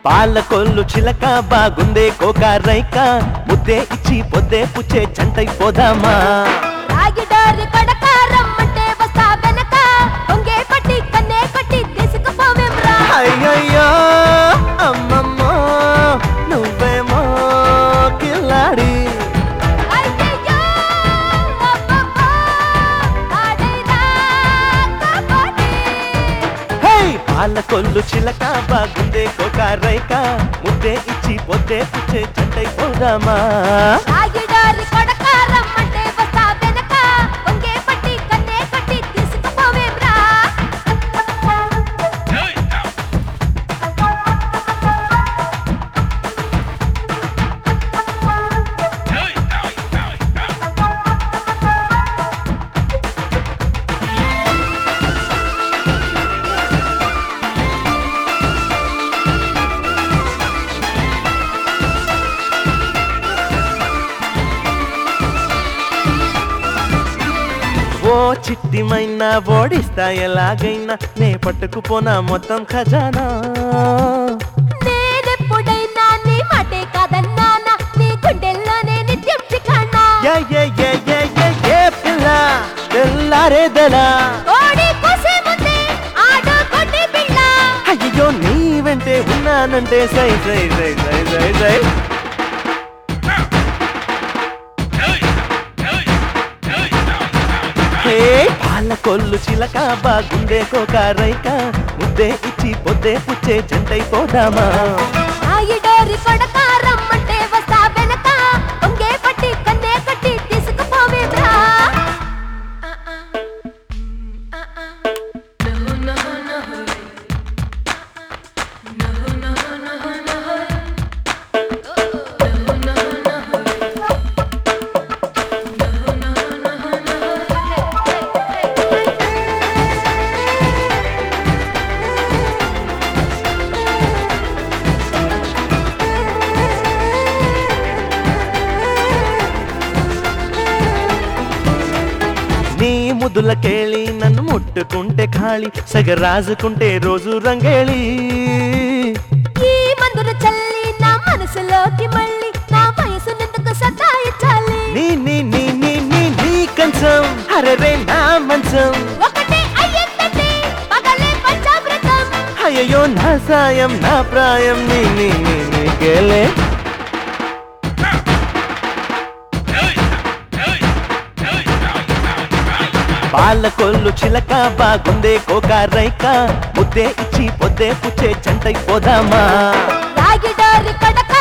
పాల కొల్లు చిలక బాగుందే కోక రైక ముద్దే ఇచ్చి పొద్దే పుచ్చే జంటైపోదామా రాగిడారి కొడక రమ్మంటే వస్తా వెనక ఒంగే పట్టి కన్నే కొట్టి తీసుకుపోవేం రా అయ్యయ్యో అమ్మమ్మో నువ్వేమో కిల్లాడి అయ్యయ్యో, అబ్బబ్బో, ఆడైరా కబడ్డీ. హే పాల కొల్లు చిలక బాగుందే కోక రైక ముద్దే ఇచ్చి పొద్దే పుచ్చే జంటైపోదామా రాగిడారి కొడక రమ్మంటే వస్తా వెనక ఒంగే పట్టి కన్నే కొట్టి తీసుకుపోవేం రా ఓ చిట్టిమైనా ఓడిస్తా ఎలాగైనా నే పట్టుకుపోనా మొత్తం ఖజానా నేనెప్పుడైనా నీ మాటే కాదన్నానా నీ గుండెల్లోనే నిత్యం చికానా ఏ ఏ ఏ ఏ ఏ ఏ పిల్ల తెల్లారేదలా కోడి కూసే ముందే ఆడు కొట్టి పిల్ల అయ్యో నీ వెంటే ఉన్నానంటే సై సై సై సై సై సై హే పాల కొల్లు చిలక బాగుండే కోక రైక ముద్దే ఇచ్చి పొద్దే పుచ్చే జంటైపోదామా ఆగిడోరి కొడక రమ్మంటే వస్తా వెనక ఒంగే పట్టి కన్నే కట్టి తీసుకుపోవేమ్రా నీ ముదులకేళి నన్ను ముట్టుకుంటే ఖాళీ సగ రాజుకుంటే రోజు రంగేళి ఈ మందులు చల్లి నా మనసులోకి మళ్ళీ నా వయసు నిందుకు సతాయించాలి నీ నీ నీ నీ నీ నీ కంచం అరరే నా మంచం ఒకటే అయ్యిందంటే పగలే పంచామృతం అయ్యో నా సాయం నా ప్రాయం నీ నీ నీ నీకేలే పాల కొల్లు చిలక బాగుందే కోక రైక ముద్దే ఇచ్చి పొద్దే పుచ్చే జంటైపోదామా రాగిడోరి కొడక